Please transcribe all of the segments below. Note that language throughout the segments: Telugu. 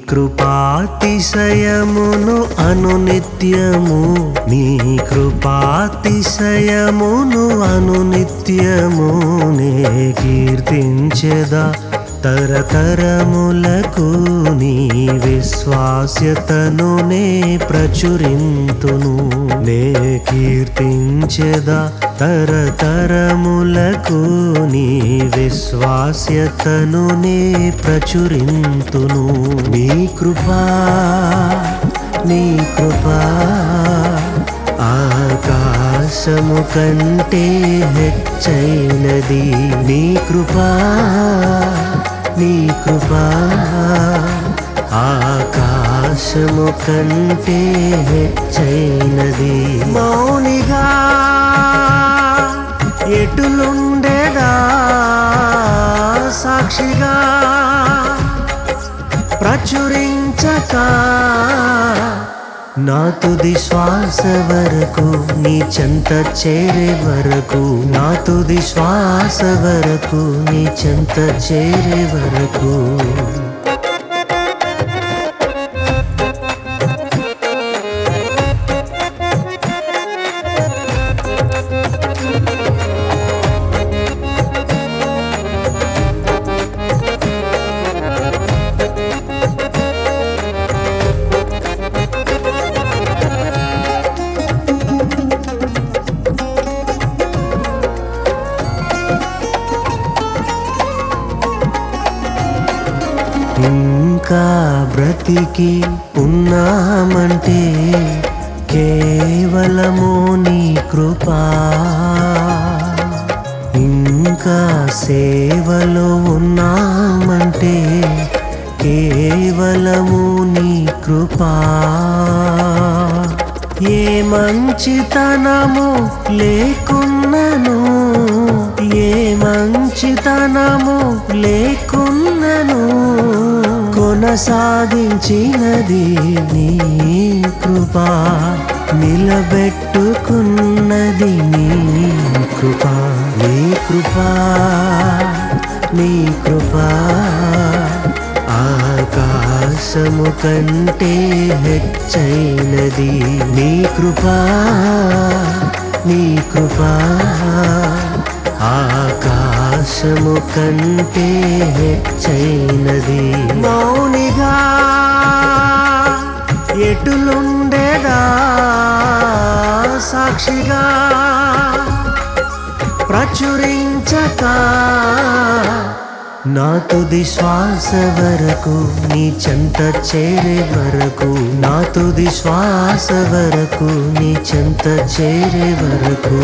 కృపాతిశయమును అనునిత్యము నీ కృపాతిశయమును అనునిత్యము నే కీర్తించెదా తరతరములకు నీ విశ్వాస్యతను నే ప్రచురింతును నే కీర్తించెదా తరతరములకు నీ విశ్వాస్యతను నే ప్రచురింతును నీ కృపా నీ కృపా ఆకాశము కంటే హెచ్చైనది నీ కృపా నీ కృపా ఆకాశము కంటే హెచ్చైనది మౌనిగా ఎటులుండేదా సాక్షిగా ప్రచురించక నా తుది శ్వాస వరకు నీ చెంత చేరే వరకు నా తుది శ్వాస వరకు నీ చెంత చేరే వరకు ఇంకా బ్రతికి ఉన్నామంటే కేవలము నీ కృపా ఇంకా సేవలో ఉన్నామంటే కేవలము నీ కృపా ఏ మంచితనము లేకున్నను ఏ మంచితనము లేకున్నను కొనసాగించినది నీ కృపా నిలబెట్టుకున్నది నీ కృపా నీ కృపా నీ కృపా ఆకాశము కంటే హెచ్చైనది నీ కృపా నీ కృపా ఆకాశము కంటే హెచ్చైనది మౌనిగా ఎటులుండేదా సాక్షిగా ప్రచురించక నా తుది శ్వాస వరకు నీ చెంత చేరే వరకు నా తుది శ్వాస వరకు నీ చెంత చేరే వరకు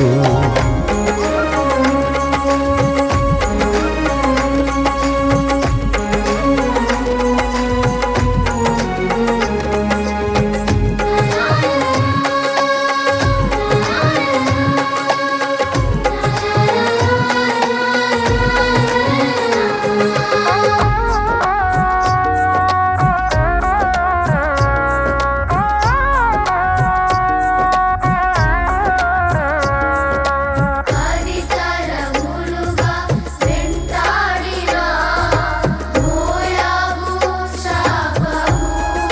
హరితరములుగా వెంటాడినా మోయాబు శాపము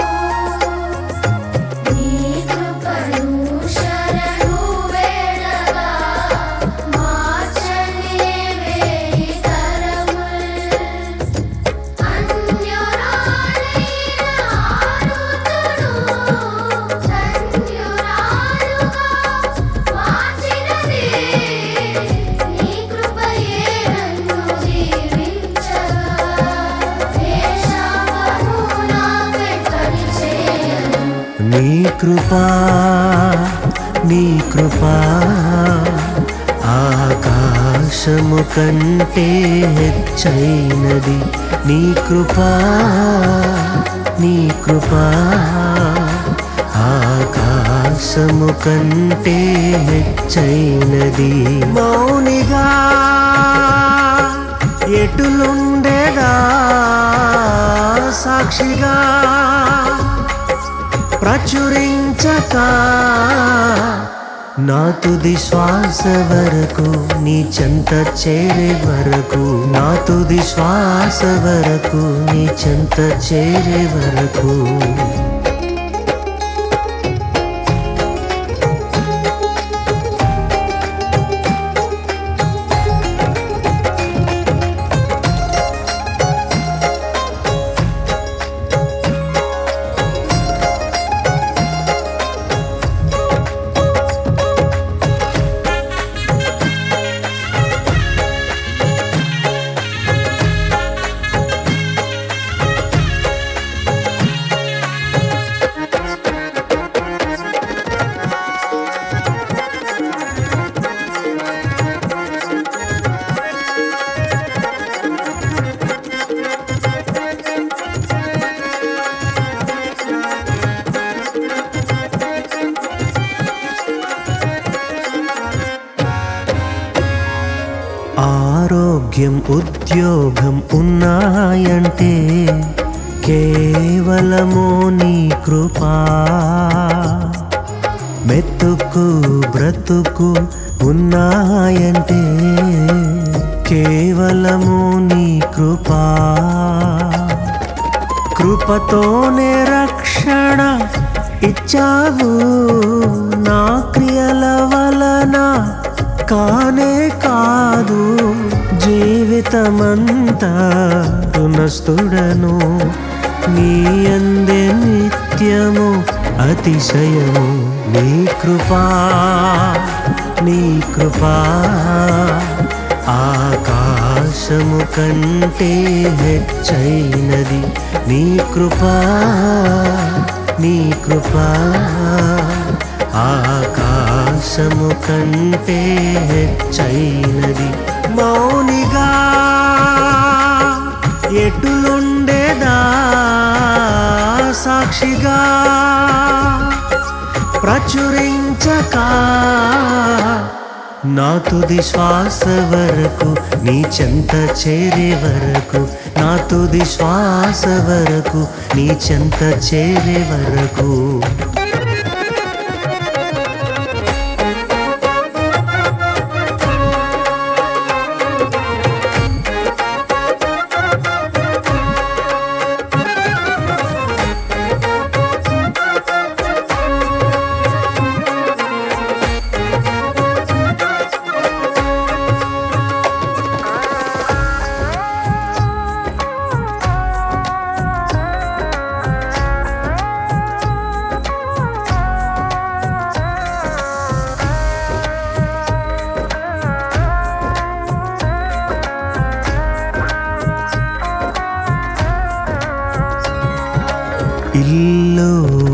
నీ కృపను శరణు వేడగా మార్చని వేయి తరముల్ అన్యురాలైన ఆరుతుడు ధన్యురాలుగా మార్చినది నీ కృపయే నన్ను జీవించగా దేశమును నాకెక్కడి చేయను నీ కృపా నీ కృపా ఆకాశము కంటే హెచ్చైనది నీ కృపా నీ కృపా ఆకాశము కంటే హెచ్చైనది మౌనిగా ఎటులుండేదా సాక్షిగా ప్రచురించక నా తుది శ్వాస వరకు నీ చెంత చేరే వరకు నా తుది శ్వాస వరకు నీ చెంత చేరే వరకు ఆరోగ్యం ఉద్యోగం ఉన్నాయంటే కేవలము నీ కృపా మెతుకు బ్రతుకు ఉన్నాయంటే కేవలము నీ కృపా కృపతోనే రక్షణ ఇచ్చావు నా క్రియల వలన కానే కాదు జీవితమంతా రుణస్థుడను నీ అందే నిత్యము అతిశయము నీ కృపా నీ కృపా ఆకాశము కంటే హెచ్చైనది నీ కృపా నీ కృపా ఆకాశము కంటే హెచ్చైనది మౌనిగా ఎటులుండేదా సాక్షిగా ప్రచురించక నా తుది శ్వాస వరకు నీ చెంత చేరే వరకు నా తుది శ్వాస వరకు నీ చెంత చేరే వరకు ఇల్లు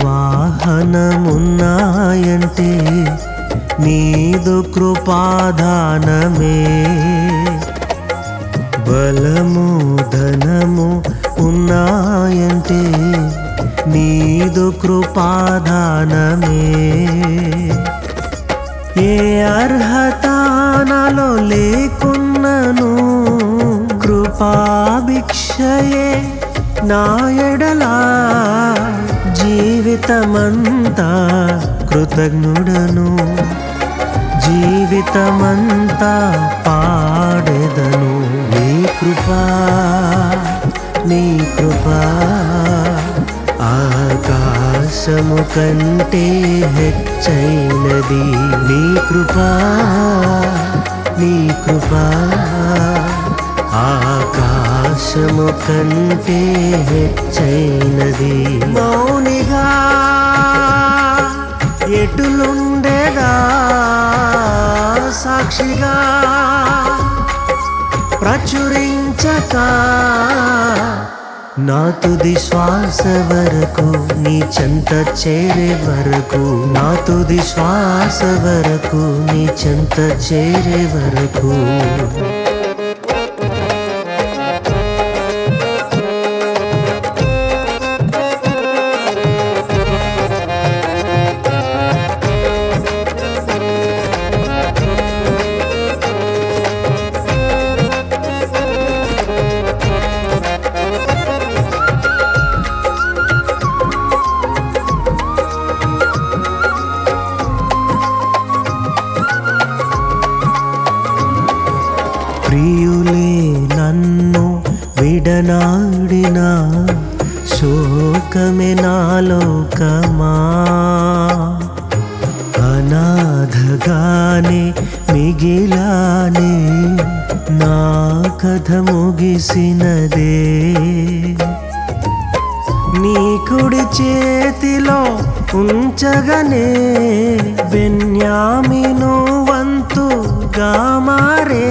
వాహనమున్నాయంటే నీదు కృపాదానమే బలము ధనము ఉన్నాయంటే నీదు కృపాదానమే ఏ అర్హత నాలో లేకున్నను కృపాభిక్షయే నా ఎడలా జీవితమంతా కృతజ్ఞుడను జీవితమంతా పాడెదను నీ కృపా నీ కృపా ఆకాశము కంటే హెచ్చైనది నీ కృపా నీ కృపా ఆకాశము కంటే హెచ్చైనది మౌనిగా ఎటులుండేదా సాక్షిగా ప్రచురించక నా తుది శ్వాస వరకు నీ చెంత చేరే వరకు నా తుది శ్వాస వరకు నీ చెంత చేరే వరకు ప్రియులే నన్ను విడనాడిన శోకమే నాలోకమా అనాథగానే మిగిలానే నా కథ ముగిసినదే నీ కుడి చేతిలో ఉంచగనే బెన్యామిను వంతుగా మారే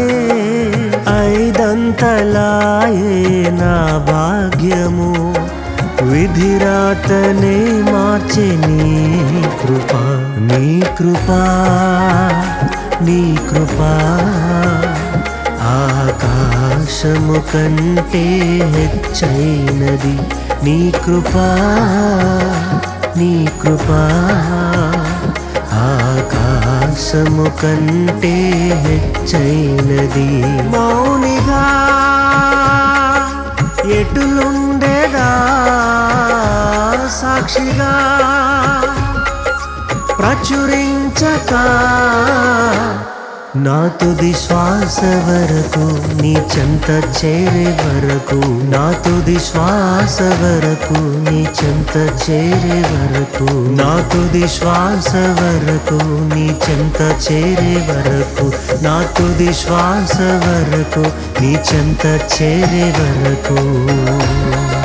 ఐదంతలాయే నా భాగ్యము విధిరాతనే మార్చే నీ కృప నీ కృపా నీ కృపా ఆకాశము కంటే హెచ్చైనది నీ కృపా నీ కృపా ఆకాశము కంటే హెచ్చైనది మౌనిగా ఎటులుండేదా సాక్షిగా ప్రచురించక నా తుది శ్వాస వరకు నీ చెంత చేరే వరకు నా తుది శ్వాస వరకు నీ చెంత చేరే వరకు నా తుది శ్వాస వరకు నీ చెంత చేరే వరకు నా తుది శ్వాస వరకు నీ చెంత చేరే వరకు